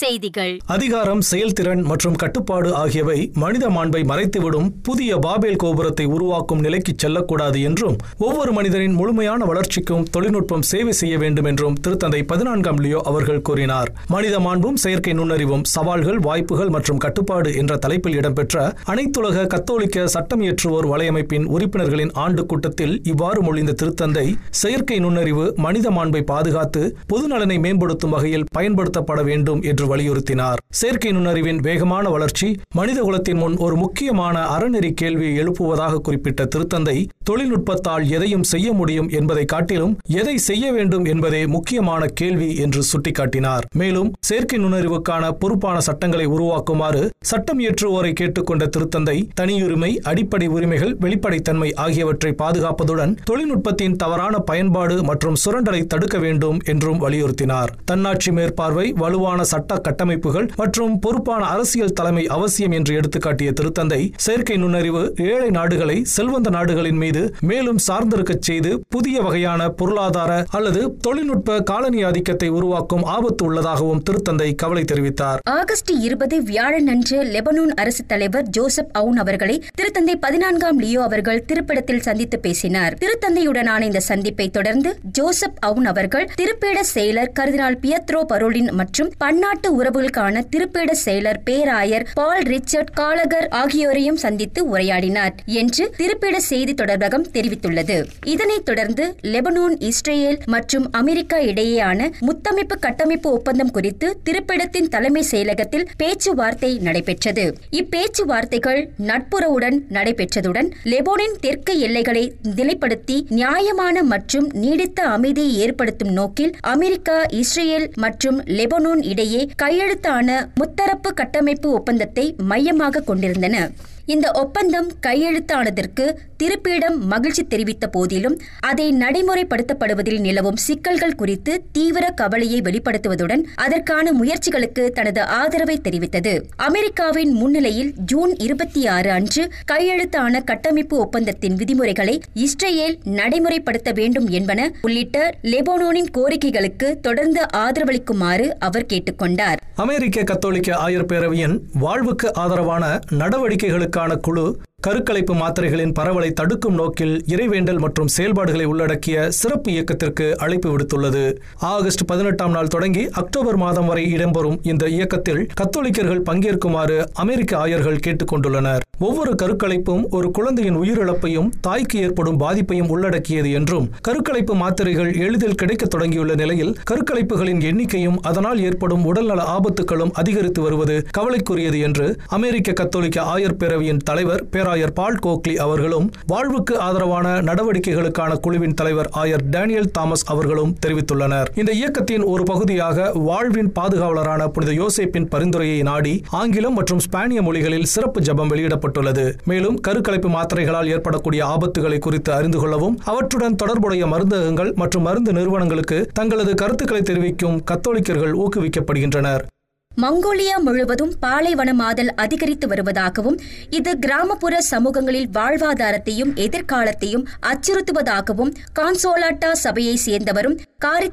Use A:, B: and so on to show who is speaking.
A: செய்திகள்
B: அதிகாரம் செயல்திறன் மற்றும் கட்டுப்பாடு ஆகியவை மனித மாண்பை மறைத்துவிடும் புதிய பாபேல் கோபுரத்தை உருவாக்கும் நிலைக்கு செல்லக்கூடாது என்றும் ஒவ்வொரு மனிதரின் முழுமையான வளர்ச்சிக்கும் தொழில்நுட்பம் சேவை செய்ய வேண்டும் என்றும் திருத்தந்தை பதினான்காம் லியோ அவர்கள் கூறினார் மனித மாண்பும் செயற்கை நுண்ணறிவும் சவால்கள் வாய்ப்புகள் மற்றும் கட்டுப்பாடு என்ற தலைப்பில் இடம்பெற்ற அனைத்துலக கத்தோலிக்க சட்டம் இயற்றுவோர் வலையமைப்பின் உறுப்பினர்களின் ஆண்டு கூட்டத்தில் இவ்வாறு மொழிந்த திருத்தந்தை செயற்கை நுண்ணறிவு மனித மாண்பை பாதுகாத்து பொதுநலனை மேம்படுத்தும் வகையில் பயன்படுத்தப்பட வேண்டும் என்று வலியுறுத்தினார் செயற்கை நுண்ணறிவின் வேகமான வளர்ச்சி மனித குலத்தின் முன் ஒரு முக்கியமான அறநெறி கேள்வியை எழுப்புவதாக குறிப்பிட்ட திருத்தந்தை தொழில்நுட்பத்தால் எதையும் செய்ய முடியும் என்பதை காட்டிலும் எதை செய்ய வேண்டும் என்பதே முக்கியமான கேள்வி என்று சுட்டிக்காட்டினார் மேலும் செயற்கை நுண்ணறிவுக்கான பொறுப்பான சட்டங்களை உருவாக்குமாறு சட்டம் இயற்றுவோரை கேட்டுக்கொண்ட திருத்தந்தை தனியுரிமை அடிப்படை உரிமைகள் வெளிப்படைத்தன்மை ஆகியவற்றை பாதுகாப்பதுடன் தொழில்நுட்பத்தின் தவறான பயன்பாடு மற்றும் சுரண்டலை தடுக்க வேண்டும் என்றும் வலியுறுத்தினார் தன்னாட்சி மேற்பார்வை வலுவான சட்ட கட்டமைப்புகள் மற்றும் பொறுப்பான அரசியல் தலைமை அவசியம் என்று எடுத்துக்காட்டிய திருத்தந்தை செயற்கை நுண்ணறிவு ஏழை நாடுகளை செல்வந்த நாடுகளின் மீது மேலும் சார்ந்திருக்கச் செய்து புதிய வகையான பொருளாதார அல்லது தொழில்நுட்ப காலனி ஆதிக்கத்தை உருவாக்கும் ஆபத்து உள்ளதாகவும் திருத்தந்தை கவலை தெரிவித்தார்
C: ஆகஸ்ட் இருபது வியாழனன்று லெபனோன் அரசு தலைவர் ஜோசப் அவுன் அவர்களை திருத்தந்தை பதினான்காம் லியோ அவர்கள் திருப்பிடத்தில் சந்தித்து பேசினார் திருத்தந்தையுடனான இந்த சந்திப்பை தொடர்ந்து ஜோசப் அவுன் அவர்கள் திருப்பேட செயலர் கர்தினால் பியத்ரோ பரோலின் மற்றும் பன்னாட்டு உறவுகளுக்கான திருப்பேட செயலர் பேராயர் பால் ரிச்சர்ட் காலகர் ஆகியோரையும் சந்தித்து உரையாடினார் என்று திருப்பேட செய்தி தொடர்பகம் தெரிவித்துள்ளது இதனைத் தொடர்ந்து லெபனோன் இஸ்ரேல் மற்றும் அமெரிக்கா இடையேயான முத்தமைப்பு கட்டமைப்பு ஒப்பந்தம் குறித்து திருப்பிடத்தின் தலைமை செயலகத்தில் பேச்சுவார்த்தை நடைபெற்றது இப்பேச்சுவார்த்தைகள் நட்புறவுடன் நடைபெற்றதுடன் லெபோனின் தெற்கு எல்லைகளை நிலைப்படுத்தி நியாயமான மற்றும் நீடித்த அமைதியை ஏற்படுத்தும் நோக்கில் அமெரிக்கா இஸ்ரேல் மற்றும் லெபனோன் இடையே கையெழுத்தான முத்தரப்பு கட்டமைப்பு ஒப்பந்தத்தை மையமாக கொண்டிருந்தன இந்த ஒப்பந்தம் கையெழுத்தானதற்கு திருப்பியிடம் மகிழ்ச்சி தெரிவித்த போதிலும் அதை நடைமுறைப்படுத்தப்படுவதில் நிலவும் சிக்கல்கள் குறித்து தீவிர கவலையை வெளிப்படுத்துவதுடன் அதற்கான முயற்சிகளுக்கு தனது ஆதரவை தெரிவித்தது அமெரிக்காவின் முன்னிலையில் ஜூன் இருபத்தி ஆறு அன்று கையெழுத்தான கட்டமைப்பு ஒப்பந்தத்தின் விதிமுறைகளை இஸ்ரேல் நடைமுறைப்படுத்த வேண்டும் என்பன உள்ளிட்ட லெபனோனின் கோரிக்கைகளுக்கு தொடர்ந்து ஆதரவளிக்குமாறு அவர் கேட்டுக்கொண்டார்
B: அமெரிக்க கத்தோலிக்க ஆயர் பேரவையின் வாழ்வுக்கு ஆதரவான நடவடிக்கைகளுக்கான குழு கருக்கலைப்பு மாத்திரைகளின் பரவலை தடுக்கும் நோக்கில் இறைவேண்டல் மற்றும் செயல்பாடுகளை உள்ளடக்கிய சிறப்பு இயக்கத்திற்கு அழைப்பு விடுத்துள்ளது ஆகஸ்ட் பதினெட்டாம் நாள் தொடங்கி அக்டோபர் மாதம் வரை இடம்பெறும் இந்த இயக்கத்தில் கத்தோலிக்கர்கள் பங்கேற்குமாறு அமெரிக்க ஆயர்கள் கேட்டுக் கொண்டுள்ளனர் ஒவ்வொரு கருக்கலைப்பும் ஒரு குழந்தையின் உயிரிழப்பையும் தாய்க்கு ஏற்படும் பாதிப்பையும் உள்ளடக்கியது என்றும் கருக்கலைப்பு மாத்திரைகள் எளிதில் கிடைக்க தொடங்கியுள்ள நிலையில் கருக்கலைப்புகளின் எண்ணிக்கையும் அதனால் ஏற்படும் உடல்நல ஆபத்துகளும் அதிகரித்து வருவது கவலைக்குரியது என்று அமெரிக்க கத்தோலிக்க ஆயர் பேரவையின் தலைவர் பேரா ஆயர் பால் கோக்லி அவர்களும் வாழ்வுக்கு ஆதரவான நடவடிக்கைகளுக்கான குழுவின் தலைவர் ஆயர் டேனியல் தாமஸ் அவர்களும் தெரிவித்துள்ளனர் இந்த இயக்கத்தின் ஒரு பகுதியாக வாழ்வின் பாதுகாவலரான புனித யோசேப்பின் பரிந்துரையை நாடி ஆங்கிலம் மற்றும் ஸ்பானிய மொழிகளில் சிறப்பு ஜபம் வெளியிடப்பட்டுள்ளது மேலும் கருக்கலைப்பு மாத்திரைகளால் ஏற்படக்கூடிய ஆபத்துகளை குறித்து அறிந்து கொள்ளவும் அவற்றுடன் தொடர்புடைய மருந்தகங்கள் மற்றும் மருந்து நிறுவனங்களுக்கு தங்களது கருத்துக்களை தெரிவிக்கும் கத்தோலிக்கர்கள் ஊக்குவிக்கப்படுகின்றனர்
C: மங்கோலியா முழுவதும் பாலைவனமாதல் அதிகரித்து வருவதாகவும் இது கிராமப்புற சமூகங்களில் வாழ்வாதாரத்தையும் எதிர்காலத்தையும் அச்சுறுத்துவதாகவும் கான்சோலாட்டா சபையை சேர்ந்தவரும்